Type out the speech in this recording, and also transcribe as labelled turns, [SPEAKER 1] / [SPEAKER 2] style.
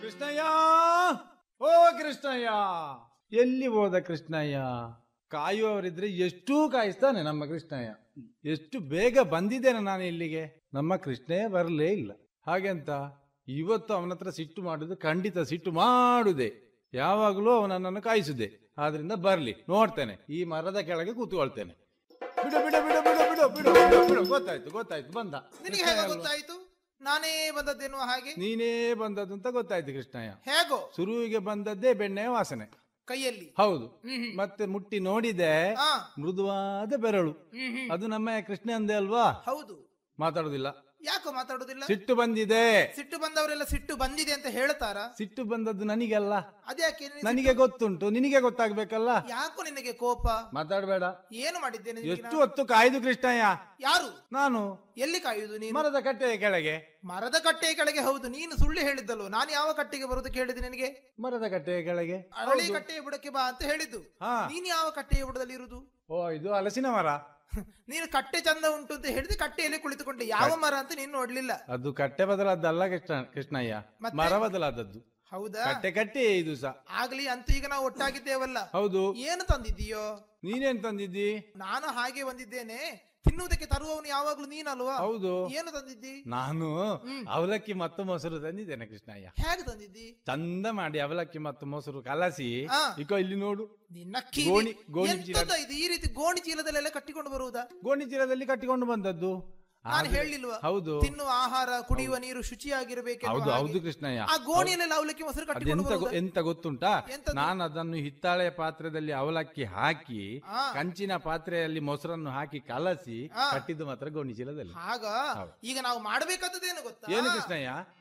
[SPEAKER 1] ಕೃಷ್ಣಯ್ಯ ಓ ಕೃಷ್ಣಯ್ಯ ಎಲ್ಲಿ ಹೋದ ಕೃಷ್ಣಯ್ಯ ಕಾಯುವವರಿದ್ರೆ ಎಷ್ಟು ಕಾಯಿಸ್ತಾನೆ ನಮ್ಮ ಕೃಷ್ಣಯ್ಯ ಎಷ್ಟು ಬೇಗ ಬಂದಿದ್ದೇನೆ ನಾನು ಇಲ್ಲಿಗೆ ನಮ್ಮ ಕೃಷ್ಣಯ್ಯ ಬರಲೇ ಇಲ್ಲ ಹಾಗೆಂತ ಇವತ್ತು ಅವನ ಹತ್ರ ಸಿಟ್ಟು ಮಾಡುದು ಖಂಡಿತ ಸಿಟ್ಟು ಮಾಡುದೆ ಯಾವಾಗಲೂ ಅವನನ್ನು ಕಾಯಿಸುದೆ ಆದ್ರಿಂದ ಬರ್ಲಿ ನೋಡ್ತೇನೆ ಈ ಮರದ ಕೆಳಗೆ ಕೂತ್ಕೊಳ್ತೇನೆ ಬಿಡು ಬಿಡು ಬಿಡು ಬಿಡು ಬಿಡು ಬಿಡು ಬಿಡು ಬಿಡು ಗೊತ್ತಾಯ್ತು ಗೊತ್ತಾಯ್ತು ಬಂದ
[SPEAKER 2] ನಿನಗೆ
[SPEAKER 1] ಕೃಷ್ಣಯ್ಯ
[SPEAKER 2] ಹೇಗೆ
[SPEAKER 1] ಅಲ್ವಾ?
[SPEAKER 2] ಗೊತ್ತಾಯ್ತು ನಾನೇ ಬಂದದ್ದೇನೋ ಹಾಗೆ
[SPEAKER 1] ನೀನೇ ಬಂದದ್ದು ಅಂತ ಗೊತ್ತಾಯ್ತು ಕೃಷ್ಣಯ್ಯ
[SPEAKER 2] ಹೇಗೋ
[SPEAKER 1] ಸುರುವಿಗೆ ಬಂದದ್ದೇ ಬೆಣ್ಣೆಯ ವಾಸನೆ
[SPEAKER 2] ಕೈಯಲ್ಲಿ
[SPEAKER 1] ಹೌದು
[SPEAKER 2] ಹ್ಮ್ ಹ್ಮ್.
[SPEAKER 1] ಮತ್ತೆ ಮುಟ್ಟಿ ನೋಡಿದೆ
[SPEAKER 2] ಆ,
[SPEAKER 1] ಮೃದುವಾದ ಬೆರಳು
[SPEAKER 2] ಹ್ಮ್ ಹ್ಮ್.
[SPEAKER 1] ಅದು ನಮ್ಮ ಕೃಷ್ಣ ಅಂದೆ ಅಲ್ವಾ
[SPEAKER 2] ಹೌದು
[SPEAKER 1] ಮಾತಾಡುದಿಲ್ಲ
[SPEAKER 2] ಯಾಕೋ ಮಾತಾಡುದಿಲ್ಲ
[SPEAKER 1] ಸಿಟ್ಟು ಬಂದಿದೆ
[SPEAKER 2] ಸಿಟ್ಟು ಬಂದವರೆಲ್ಲ ಸಿಟ್ಟು ಬಂದಿದೆ ಅಂತ ಹೇಳ್ತಾರ
[SPEAKER 1] ಸಿಟ್ಟು ಬಂದದ್ದು ನನಗಲ್ಲ
[SPEAKER 2] ಅದ್ಯಾಕೆ ನಿನಗೆ
[SPEAKER 1] ನನಗೆ ಗೊತ್ತುಂಟು ನಿನಗೆ ಗೊತ್ತಾಗ್ಬೇಕಲ್ಲ
[SPEAKER 2] ಸಿಟ್ಟು- ಯಾಕೋ ನಿನಗೆ ಕೋಪ
[SPEAKER 1] ಮಾತಾಡಬೇಡ
[SPEAKER 2] ಏನು ಮಾಡಿದ್ದೇನೆ ನಿನಗೆ
[SPEAKER 1] ಎಷ್ಟು
[SPEAKER 2] ನಾನು?
[SPEAKER 1] ಹೊತ್ತು ಕಾಯ್ದು ಕೃಷ್ಣಯ್ಯ
[SPEAKER 2] ಯಾರು
[SPEAKER 1] ನಾನು
[SPEAKER 2] ಎಲ್ಲಿ ಕಾಯುವುದು ನೀನು
[SPEAKER 1] ಮರದ ಕಟ್ಟೆಯ ಕೆಳಗೆ
[SPEAKER 2] ಮರದ ಕಟ್ಟೆಯ ಕೆಳಗೆ ಹೌದು ನೀನು ಸುಳ್ಳು ಹೇಳಿದ್ದಲ್ವ ನಾನು ಯಾವ ಕಟ್ಟೆಗೆ ಬರೋದಕ್ಕೆ ಹೇಳಿದೆ ನಿನಗೆ
[SPEAKER 1] ಮರದ ಕಟ್ಟೆಯ ಕೆಳಗೆ
[SPEAKER 2] ಹಳೆ ಕಟ್ಟೆಯ ಬುಡಕ್ಕೆ ಬಾ ಅಂತ ಹೇಳಿದ್ದು
[SPEAKER 1] ಹಾ
[SPEAKER 2] ನೀನು ಯಾವ ಕಟ್ಟೆಯ ಬುಡದಲ್ಲಿ ಇರುವುದು
[SPEAKER 1] ಓ ಇದು ಹಲಸಿನ ಮರ
[SPEAKER 2] ನೀನು ಕಟ್ಟೆ ಚಂದ ಉಂಟು ಅಂತ ಹೇಳಿದ್ರೆ ಕಟ್ಟೆಯಲ್ಲಿ ಕುಳಿತುಕೊಂಡೆ ಯಾವ ಮರ ಅಂತ ನೀನು ನೋಡ್ಲಿಲ್ಲ
[SPEAKER 1] ಅದು ಕಟ್ಟೆ ಬದಲಾದ್ದಲ್ಲ ಕೃಷ್ಣ ಕೃಷ್ಣಯ್ಯ
[SPEAKER 2] ಮತ್ತೆ?
[SPEAKER 1] ಮರ ಬದಲಾದದ್ದು
[SPEAKER 2] ಹೌದಾ
[SPEAKER 1] ಕಟ್ಟೆ ಕಟ್ಟೆ ಇದು ಸಹ
[SPEAKER 2] ಆಗ್ಲಿ ಅಂತೂ ಈಗ ನಾವು ಒಟ್ಟಾಗಿದ್ದೇವಲ್ಲ
[SPEAKER 1] ಹೌದು
[SPEAKER 2] ಏನು ತಂದಿದ್ದೀಯೋ
[SPEAKER 1] ನೀನೇನ್ ತಂದಿದ್ದಿ
[SPEAKER 2] ನಾನು ಹಾಗೆ ಬಂದಿದ್ದೇನೆ ತಿನ್ನುವುದಕ್ಕೆ ತರುವವನು ಯಾವಾಗ್ಲೂ ನೀನಲ್ವಾ
[SPEAKER 1] ಹೌದು
[SPEAKER 2] ಏನು ತಂದಿದ್ದಿ
[SPEAKER 1] ನಾನು
[SPEAKER 2] ಹ್ಮ್.
[SPEAKER 1] ಅವಲಕ್ಕಿ ಮತ್ತು ಮೊಸರು ತಂದಿದ್ದೇನೆ ಕೃಷ್ಣಯ್ಯ
[SPEAKER 2] ಹೇಗೆ ತಂದಿದ್ದಿ
[SPEAKER 1] ಚಂದ ಮಾಡಿ ಅವಲಕ್ಕಿ ಮತ್ತು ಮೊಸರು ಕಲಸಿ
[SPEAKER 2] ಆ.
[SPEAKER 1] ಇಕೋ ಇಲ್ಲಿ ನೋಡು
[SPEAKER 2] ನಿನ್ನ ಕಿವಿ
[SPEAKER 1] ಗೋಣಿ- ಗೋಣಿ
[SPEAKER 2] ಎಂತದ ಇದು ಈ ರೀತಿ ಗೋಣಿ ಚೀಲದಲ್ಲೆಲ್ಲ ಕಟ್ಟಿಕೊಂಡು ಬರುವುದಾ
[SPEAKER 1] ಗೋಣಿ ಚೀಲದಲ್ಲಿ ಕಟ್ಟಿಕೊಂಡು ಬಂದದ್ದು
[SPEAKER 2] ನಾನು
[SPEAKER 1] ಆದ್ರೆ-
[SPEAKER 2] ಹೇಳಿಲ್ವಾ
[SPEAKER 1] ಹೌದು
[SPEAKER 2] ತಿನ್ನುವ ಆಹಾರ ಕುಡಿಯುವ ನೀರು ಶುಚಿಯಾಗಿರ್ಬೇಕು
[SPEAKER 1] ಹೌದು ಹೌದು ಕೃಷ್ಣಯ್ಯ
[SPEAKER 2] ಆ ಗೋಣಿಯಲ್ಲೆಲ್ಲ ಅವಲಕ್ಕಿ ಮೊಸರು ಕಟ್ಟಿಕೊಂಡು
[SPEAKER 1] ಅದೆಂತ ಗೊ-
[SPEAKER 2] ಬರುವುದಾ?
[SPEAKER 1] ಎಂತ ಗೊತ್ತುಂಟಾ
[SPEAKER 2] ಎಂತದು?
[SPEAKER 1] ನಾನು ಅದನ್ನು ಹಿತ್ತಾಳೆಯ ಪಾತ್ರದಲ್ಲಿ ಅವಲಕ್ಕಿ ಹಾಕಿ
[SPEAKER 2] ಆ.
[SPEAKER 1] ಕಂಚಿನ ಪಾತ್ರೆಯಲ್ಲಿ ಮೊಸರನ್ನು ಹಾಕಿ ಕಲಸಿ
[SPEAKER 2] ಆ.
[SPEAKER 1] ಕಟ್ಟಿದ್ದು ಮಾತ್ರ ಗೋಣಿ ಚೀಲದಲ್ಲಿ
[SPEAKER 2] ಆಗ
[SPEAKER 1] ಹೌದು.
[SPEAKER 2] ಈಗ ನಾವು ಮಾಡಬೇಕಾದದ್ದೇನು ಗೊತ್ತಾ
[SPEAKER 1] ಏನು ಕೃಷ್ಣಯ್ಯ